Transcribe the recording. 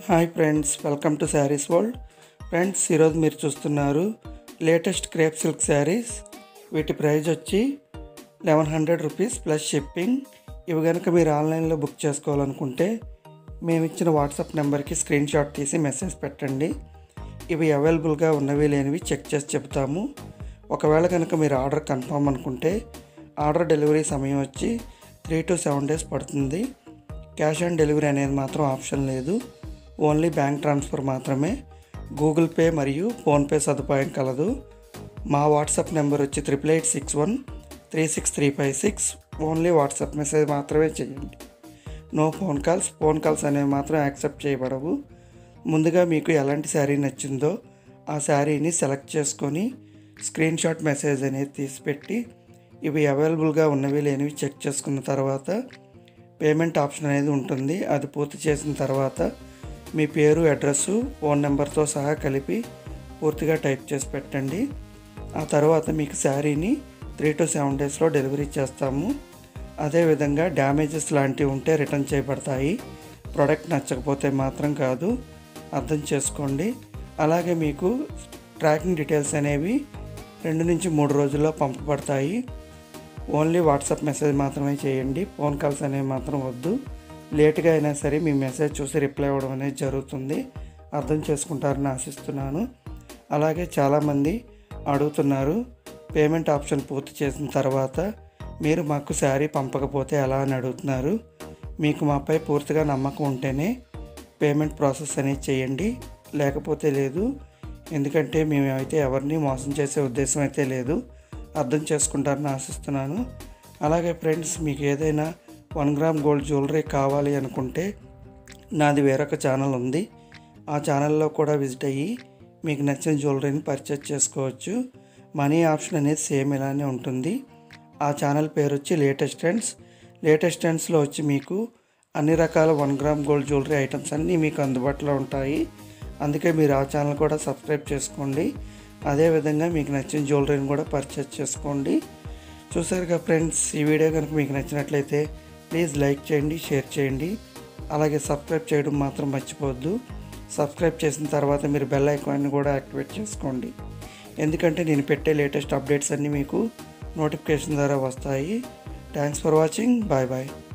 hi friends welcome to Sarees World friends ఈరోజు మీరు చూస్తున్నారు లేటెస్ట్ క్రేప్ సిల్క్ శారీస్ వీటి ప్రైస్ వచ్చి eleven hundred rupees plus shipping ఇవి కనుక మీరు ఆన్లైన్లో బుక్ చేసుకోవాలనుకుంటే మేము ఇచ్చిన వాట్సాప్ నెంబర్కి స్క్రీన్ షాట్ తీసి మెసేజ్ పెట్టండి ఇవి అవైలబుల్గా ఉన్నవి లేనివి చెక్ చేసి చెప్తాము ఒకవేళ కనుక మీరు ఆర్డర్ కన్ఫర్మ్ అనుకుంటే ఆర్డర్ డెలివరీ సమయం వచ్చి త్రీ టు సెవెన్ డేస్ పడుతుంది క్యాష్ ఆన్ డెలివరీ అనేది మాత్రం ఆప్షన్ లేదు ఓన్లీ బ్యాంక్ ట్రాన్స్ఫర్ మాత్రమే గూగుల్ పే మరియు ఫోన్పే సదుపాయం కలదు మా వాట్సాప్ నెంబర్ వచ్చి triple eight six one three six three five six only WhatsApp message మాత్రమే చేయండి no phone calls phone calls అనేవి మాత్రం యాక్సెప్ట్ చేయబడవు ముందుగా మీకు ఎలాంటి శారీ నచ్చిందో ఆ శారీని సెలెక్ట్ చేసుకొని స్క్రీన్ షాట్ మెసేజ్ అనేది తీసిపెట్టి ఇవి అవైలబుల్గా ఉన్నవి లేనివి చెక్ చేసుకున్న తర్వాత పేమెంట్ ఆప్షన్ అనేది ఉంటుంది అది పూర్తి చేసిన తర్వాత మీ పేరు అడ్రస్సు ఫోన్ నెంబర్తో సహా కలిపి పూర్తిగా టైప్ చేసి పెట్టండి ఆ తర్వాత మీకు శారీని త్రీ టు సెవెన్ డేస్లో డెలివరీ చేస్తాము అదేవిధంగా డ్యామేజెస్ లాంటివి ఉంటే రిటర్న్ చేయబడతాయి ప్రోడక్ట్ నచ్చకపోతే మాత్రం కాదు అర్థం చేసుకోండి అలాగే మీకు ట్రాకింగ్ డీటెయిల్స్ అనేవి రెండు నుంచి మూడు రోజుల్లో పంపబడతాయి ఓన్లీ వాట్సాప్ మెసేజ్ మాత్రమే చేయండి ఫోన్ కాల్స్ అనేవి మాత్రం వద్దు లేట్గా అయినా సరే మీ మెసేజ్ చూసి రిప్లై అవ్వడం అనేది జరుగుతుంది అర్థం చేసుకుంటారని ఆశిస్తున్నాను అలాగే చాలామంది అడుగుతున్నారు పేమెంట్ ఆప్షన్ పూర్తి చేసిన తర్వాత మీరు మాకు శారీ పంపకపోతే ఎలా అని అడుగుతున్నారు మీకు మాపై పూర్తిగా నమ్మకం ఉంటేనే పేమెంట్ ప్రాసెస్ అనేది చేయండి లేకపోతే లేదు ఎందుకంటే మేము అయితే ఎవరిని మోసం చేసే ఉద్దేశం అయితే లేదు అర్థం చేసుకుంటారని ఆశిస్తున్నాను అలాగే ఫ్రెండ్స్ మీకు ఏదైనా వన్ గ్రామ్ గోల్డ్ జ్యువెలరీ కావాలి అనుకుంటే నాది వేరొక ఛానల్ ఉంది ఆ ఛానల్లో కూడా విజిట్ అయ్యి మీకు నచ్చిన జ్యువెలరీని పర్చేస్ చేసుకోవచ్చు మనీ ఆప్షన్ అనేది సేమ్ ఇలానే ఉంటుంది ఆ ఛానల్ పేరు వచ్చి లేటెస్ట్ ట్రెండ్స్ లేటెస్ట్ ట్రెండ్స్లో వచ్చి మీకు అన్ని రకాల one gram gold jewellery items అన్నీ మీకు అందుబాటులో ఉంటాయి అందుకే మీరు ఆ ఛానల్ కూడా సబ్స్క్రైబ్ చేసుకోండి అదేవిధంగా మీకు నచ్చిన జ్యువెలరీని కూడా పర్చేస్ చేసుకోండి చూసారుగా ఫ్రెండ్స్ ఈ వీడియో కనుక మీకు నచ్చినట్లయితే ప్లీజ్ లైక్ చేయండి షేర్ చేయండి అలాగే సబ్స్క్రైబ్ చేయడం మాత్రం మర్చిపోవద్దు సబ్స్క్రైబ్ చేసిన తర్వాత మీరు బెల్ ఐకాన్ని కూడా యాక్టివేట్ చేసుకోండి ఎందుకంటే నేను పెట్టే లేటెస్ట్ అప్డేట్స్ అన్నీ మీకు నోటిఫికేషన్ ద్వారా వస్తాయి thanks for watching bye bye